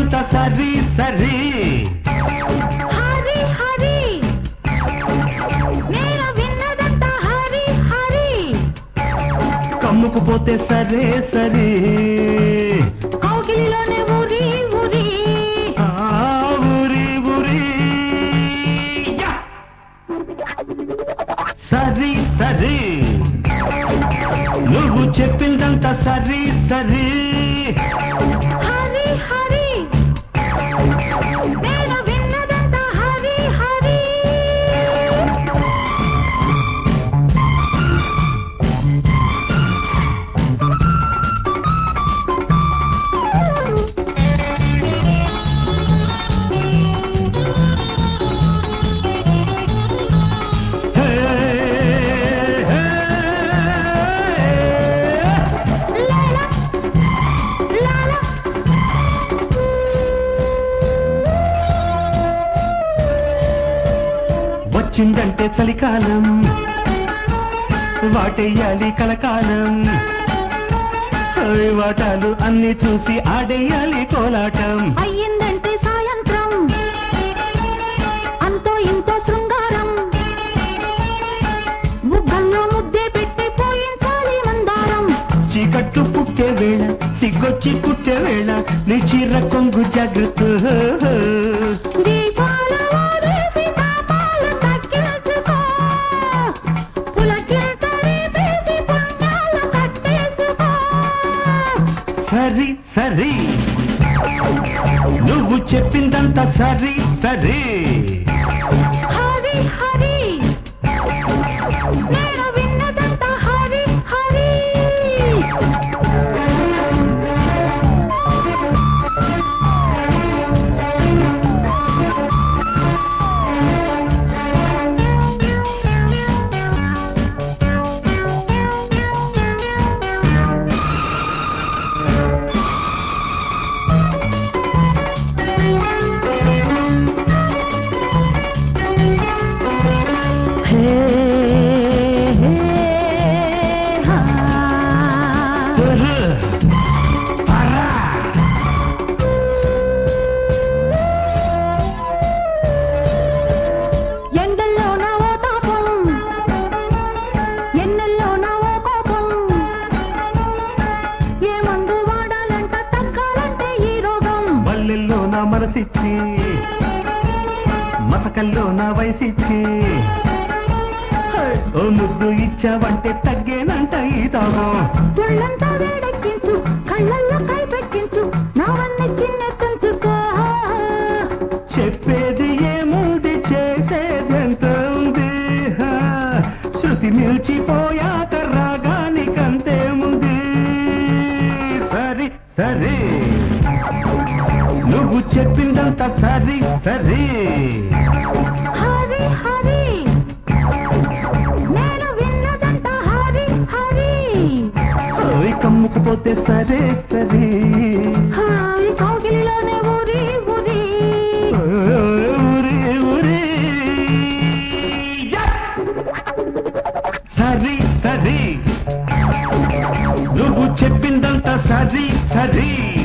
చెప్పిందంతా సరి సరి హరి హరి నేను విన్నదంతా హరి హరి కమ్ముకుపోతే సరే సరే కౌగిలిలోనే ఊరి ఊరి ఆ ఊరి ఊరి యా! సరి సరి నువ్వు చెప్పిందంతా సరి సరి హరి హరి నేను విన్నదంతా హరి హరి హే, హే, లాలా లాలా వచ్చిందంటే చలికాలం వాటేయాలి కలకాలం ఓయ్ వాటాలు అన్ని చూసి ఆడేయాలి కోలాటం అయ్యిందంటే సాయంత్రం అంతో ఇంతో శృంగారం ముగ్గల్లో ముద్దే పెట్టి పోయించాలి మందారం చీకట్లు పుట్టే వేళ సిగ్గొచ్చి పుట్టే వేళ నీ చీర కొంగు జాగ్రత్త దీపాల ఊరేసి తాపాలు తగ్గించుకో పులకింతని తీసి పుణ్యాలు కట్టేసుకో సరి సరి నువ్వు చెప్పిందంతా సరి సరి హరి హరి నేను విన్నదంతా హరి హరి హే హే హా ఉర్రు, పరా. ఎండల్లో నా ఓ తాపం ఎన్నెల్లో నా ఓ కోపం ఏ మందు వాడాలంట తగ్గాలంటే ఈ రోగం మల్లెల్లో నా మనసిచ్చి మసకల్లో నా వయసిచ్చి హే, ఓ ముద్దు ఇచ్చావంటే తగ్గేనంట ఈ తాగం ఒళ్ళంతా వేడెక్కించు కళ్ళల్లో కై పెట్టించు నావన్నీ చిన్నెత్తుంచుకో చెప్పేది ఏముంది చేసేదెంత ఉంది హా, శృతి నిలిచిపోయాక రాగానికంతేముంది సరి సరి నువ్వు చెప్పిందంతా సరి సరి హరి హరి నేను విన్నదంతా హరి హరి ఓయ్ కమ్ముకుపోతే సరే సరి హాయ్ కౌగిలిలోనే ఊరి ఊరి ఓయ్ ఊరి ఊరి యా! సరి సరి నువ్వు చెప్పిందంతా సరి సరి